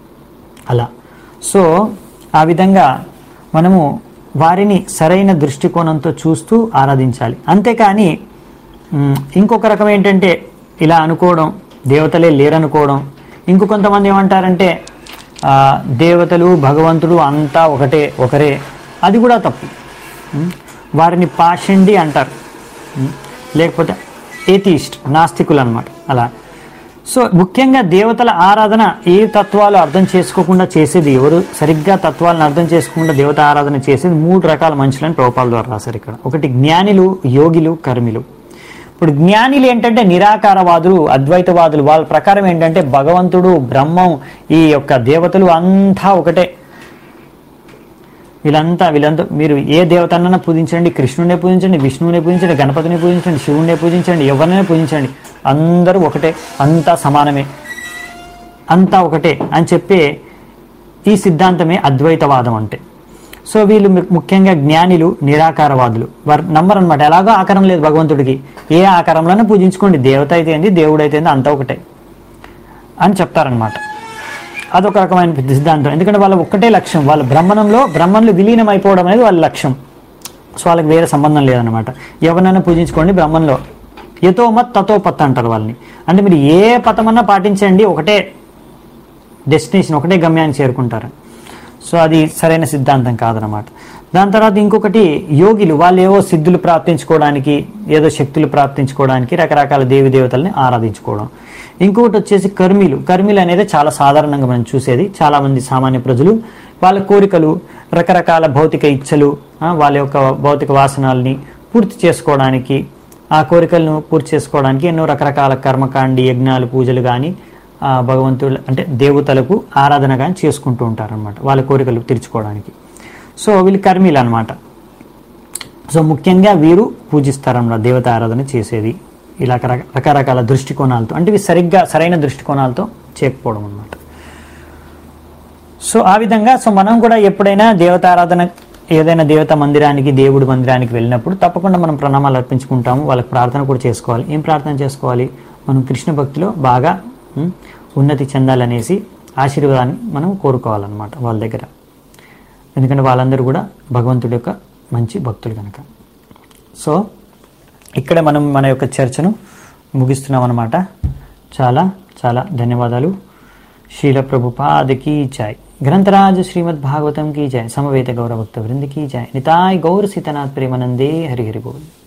అలా సో ఆ విధంగా మనము వారిని సరైన దృష్టికోణంతో చూస్తూ ఆరాధించాలి అంతేకాని మ్, ఇంకొక రకం ఏంటంటే ఇలా అనుకోవడం దేవతలే లేరనుకోవడం ఇంకో కొంతమంది ఏమంటారంటే ఆ, దేవతలు భగవంతుడు అంతా ఒకటే ఒకరే అది కూడా తప్పు మ్, వారిని పాషండి అంటారు మ్, లేకపోతే ఏథీస్ట్ నాస్తికులు అనమాట అలా సో ముఖ్యంగా దేవతల ఆరాధన ఏ తత్వాలు అర్థం చేసుకోకుండా చేసేది ఎవరు సరిగ్గా తత్వాలను అర్థం చేసుకోకుండా దేవత ఆరాధన చేసేది మూడు రకాల మనుషులని ప్రభుపాల ద్వారా రాశారు ఇక్కడ ఒకటి జ్ఞానిలు యోగిలు కర్మిలు ఇప్పుడు జ్ఞానిలు ఏంటంటే నిరాకారవాదులు అద్వైతవాదులు వాళ్ళ ప్రకారం ఏంటంటే భగవంతుడు బ్రహ్మం ఈ యొక్క దేవతలు అంతా ఒకటే వీళ్ళంతా వీళ్ళంతా మీరు ఏ దేవతనైనా పూజించండి కృష్ణునే పూజించండి విష్ణువునే పూజించండి గణపతిని పూజించండి శివుణ్ణే పూజించండి ఎవరినైనా పూజించండి అందరూ ఒకటే అంతా సమానమే అంతా ఒకటే అని చెప్పే ఈ సిద్ధాంతమే అద్వైతవాదం అంటే సో వీళ్ళు ము- ముఖ్యంగా జ్ఞానిలు నిరాకారవాదులు వారు నమ్మరు అనమాట ఎలాగో ఆకారం లేదు భగవంతుడికి ఏ ఆకారంలోనే పూజించుకోండి దేవత అయితే ఏంది దేవుడు అయితే ఏంది అంతా ఒకటే అని చెప్తారనమాట అదొక రకమైన సిద్ధాంతం ఎందుకంటే వాళ్ళ ఒక్కటే లక్ష్యం వాళ్ళ బ్రహ్మణంలో బ్రహ్మణులు విలీనం అయిపోవడం అనేది వాళ్ళ లక్ష్యం సో వాళ్ళకి వేరే సంబంధం లేదనమాట ఎవరినైనా పూజించుకోండి బ్రహ్మంలో ఎతో మత్ తతో పత్ అంటారు వాళ్ళని అంటే మీరు ఏ పథమన్నా పాటించండి ఒకటే డెస్టినేషన్ ఒకటే గమ్యాన్ని చేరుకుంటారు సో అది సరైన సిద్ధాంతం కాదనమాట దాని తర్వాత ఇంకొకటి యోగిలు వాళ్ళు ఏవో సిద్ధులు ప్రాప్తించుకోవడానికి ఏదో శక్తులు ప్రాప్తించుకోవడానికి రకరకాల దేవి దేవతల్ని ఆరాధించుకోవడం ఇంకొకటి వచ్చేసి కర్మీలు కర్మీలు అనేది చాలా సాధారణంగా మనం చూసేది చాలా మంది సామాన్య ప్రజలు వాళ్ళ కోరికలు రకరకాల భౌతిక ఇచ్చలు ఆ, వాళ్ళ యొక్క భౌతిక వాసనాల్ని పూర్తి చేసుకోవడానికి ఆ కోరికలను పూర్తి చేసుకోవడానికి ఎన్నో రకరకాల కర్మకాండి యజ్ఞాలు పూజలు కానీ భగవంతుడు అంటే దేవతలకు ఆరాధన కానీ చేసుకుంటూ ఉంటారు అనమాట వాళ్ళ కోరికలు తీర్చుకోవడానికి సో వీళ్ళు కర్మీలు అనమాట సో ముఖ్యంగా వీరు పూజిస్తారన్నమాట దేవత ఆరాధన చేసేది ఇలా రక- రకరకాల దృష్టికోణాలతో అంటే ఇవి సరిగ్గా సరైన దృష్టికోణాలతో చేయకపోవడం అనమాట సో ఆ విధంగా సో మనం కూడా ఎప్పుడైనా దేవత ఆరాధన ఏదైనా దేవత మందిరానికి దేవుడి మందిరానికి వెళ్ళినప్పుడు తప్పకుండా మనం ప్రణామాలు అర్పించుకుంటాము వాళ్ళకి ప్రార్థన కూడా చేసుకోవాలి ఏం ప్రార్థన చేసుకోవాలి మనం కృష్ణ భక్తిలో బాగా ఉం, ఉన్నతి చెందాలనేసి ఆశీర్వాదాన్ని మనం కోరుకోవాలన్నమాట వాళ్ళ దగ్గర ఎందుకంటే వాళ్ళందరూ కూడా భగవంతుడి యొక్క మంచి భక్తులు కనుక సో ఇక్కడ మనం మన యొక్క చర్చను ముగిస్తున్నాం అనమాట చాలా చాలా ధన్యవాదాలు శీల ప్రభుపాద की जय ग्रंथराज श्रीमद् भागवतम की जय समवेत गौरभक्त वृंद की जय निताय गौर सीतनाथ प्रेमानंदे हरि हरि बोल